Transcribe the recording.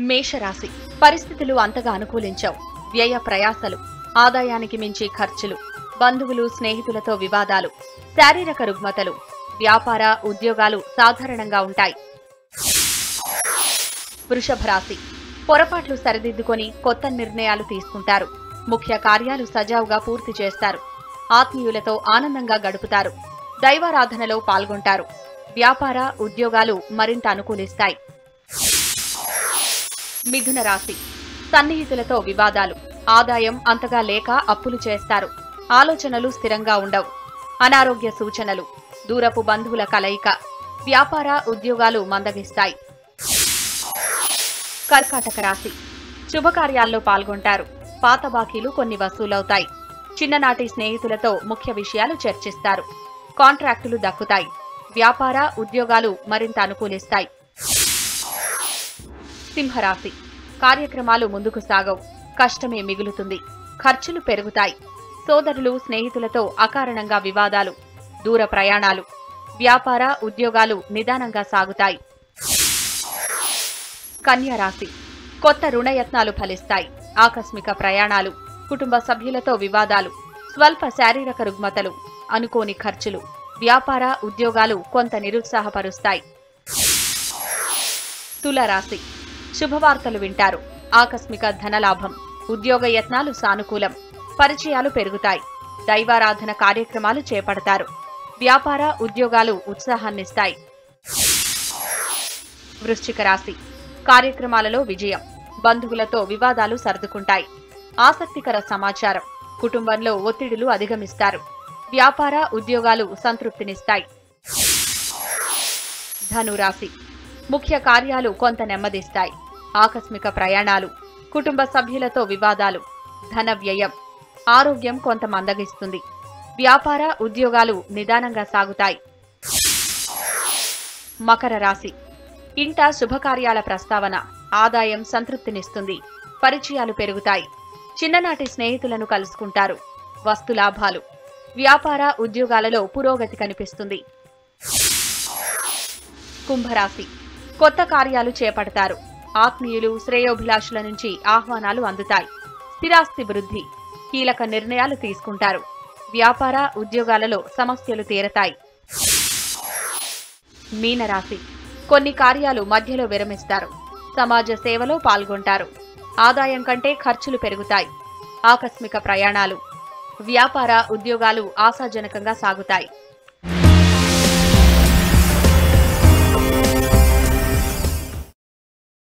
మేషరాశి పరిస్థితులు అంతగా అనుకూలించవు వ్యయ ప్రయాసలు ఆదాయానికి మించి ఖర్చులు బంధువులు స్నేహితులతో వివాదాలు శారీరక రుగ్మతలు వ్యాపార ఉద్యోగాలు సాధారణంగా ఉంటాయి వృషభ రాశి పొరపాట్లు సరిదిద్దుకొని కొత్త నిర్ణయాలు తీసుకుంటారు ముఖ్య కార్యాలు సజావుగా పూర్తి చేస్తారు ఆత్మీయులతో ఆనందంగా గడుపుతారు దైవారాధనలో పాల్గొంటారు వ్యాపార ఉద్యోగాలు మరింత అనుకూలిస్తాయి మిథున రాశి సన్నిహితులతో వివాదాలు ఆదాయం అంతగా లేక అప్పులు చేస్తారు ఆలోచనలు స్థిరంగా ఉండవు అనారోగ్య సూచనలు దూరపు బంధువుల కలయిక వ్యాపార ఉద్యోగాలు మందగిస్తాయి కర్కాటక రాశి శుభకార్యాల్లో పాల్గొంటారు పాత బాకీలు కొన్ని వసూలవుతాయి చిన్ననాటి స్నేహితులతో ముఖ్య విషయాలు చర్చిస్తారు కాంట్రాక్టులు దక్కుతాయి వ్యాపార ఉద్యోగాలు మరింత అనుకూలిస్తాయి సింహరాశి కార్యక్రమాలు ముందుకు సాగవు కష్టమే మిగులుతుంది ఖర్చులు పెరుగుతాయి సోదరులు స్నేహితులతో అకారణంగా వివాదాలు దూర ప్రయాణాలు వ్యాపార ఉద్యోగాలు నిదానంగా సాగుతాయి కన్యా రాశి కొత్త రుణయత్నాలు ఫలిస్తాయి ఆకస్మిక ప్రయాణాలు కుటుంబ సభ్యులతో వివాదాలు స్వల్ప శారీరక రుగ్మతలు అనుకోని ఖర్చులు వ్యాపార ఉద్యోగాలు కొంత నిరుత్సాహపరుస్తాయి తులరాశి శుభవార్తలు వింటారు ఆకస్మిక ధనలాభం ఉద్యోగ యత్నాలు సానుకూలం పరిచయాలు పెరుగుతాయి దైవారాధన కార్యక్రమాలు చేపడతారు వ్యాపార ఉద్యోగాలు ఉత్సాహాన్నిస్తాయి వృశ్చిక రాశి కార్యక్రమాలలో విజయం బంధువులతో వివాదాలు సర్దుకుంటాయి ఆసక్తికర సమాచారం కుటుంబంలో ఒత్తిడులు అధిగమిస్తారు వ్యాపార ఉద్యోగాలు సంతృప్తినిస్తాయి ధనురాశి ముఖ్య కార్యాలు కొంత నెమ్మదిస్తాయి ఆకస్మిక ప్రయాణాలు కుటుంబ సభ్యులతో వివాదాలు ధన వ్యయం ఆరోగ్యం కొంత మందగిస్తుంది వ్యాపార ఉద్యోగాలు నిదానంగా సాగుతాయి మకర రాశి ఇంట శుభకార్యాల ప్రస్తావన ఆదాయం సంతృప్తినిస్తుంది పరిచయాలు పెరుగుతాయి చిన్ననాటి స్నేహితులను కలుసుకుంటారు వస్తులాభాలు వ్యాపార ఉద్యోగాలలో పురోగతి కనిపిస్తుంది కుంభరాశి కొత్త కార్యాలు చేపడతారు ఆత్మీయులు శ్రేయోభిలాషుల నుంచి ఆహ్వానాలు అందుతాయి స్థిరాస్తి వృద్ధి కీలక నిర్ణయాలు తీసుకుంటారు వ్యాపార ఉద్యోగాలలో సమస్యలు తీరతాయి మీనరాశి కొన్ని కార్యాలు మధ్యలో విరమిస్తారు సమాజ సేవలో పాల్గొంటారు ఆదాయం కంటే ఖర్చులు పెరుగుతాయి ఆకస్మిక ప్రయాణాలు వ్యాపార ఉద్యోగాలు ఆశాజనకంగా సాగుతాయి